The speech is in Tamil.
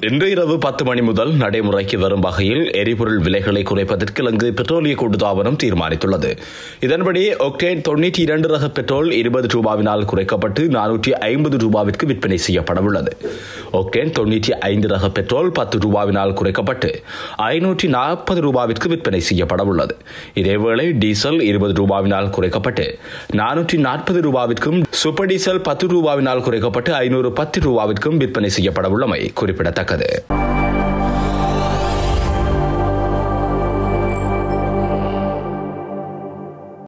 இன்று இரவு பத்து மணி முதல் நடைமுறைக்கு வரும் வகையில் எரிபொருள் விலைகளை குறைப்பதற்கு இலங்கை பெட்ரோலிய கூட்டுத்தாபனம் தீர்மானித்துள்ளது இதன்படி ஒக்டேன் தொண்ணூற்றி இரண்டு ரக பெட்ரோல் இருபது ரூபாவினால் குறைக்கப்பட்டு நானூற்றி ஐம்பது ரூபாவிற்கு விற்பனை செய்யப்படவுள்ளது ஒக்டேன் தொண்ணூற்றி ஐந்து ரக பெட்ரோல் பத்து ரூபாவினால் குறைக்கப்பட்டு ஐநூற்றி நாற்பது ரூபாவிற்கு விற்பனை செய்யப்படவுள்ளது இதேவேளை டீசல் இருபது ரூபாவினால் குறைக்கப்பட்டு நானூற்றி நாற்பது ரூபாவிற்கும் சூப்பர் டீசல் பத்து ரூபாவினால் குறைக்கப்பட்டு ஐநூறு பத்து ரூபாவிற்கும் விற்பனை செய்யப்படவுள்ளமை குறிப்பிடத்தக்கது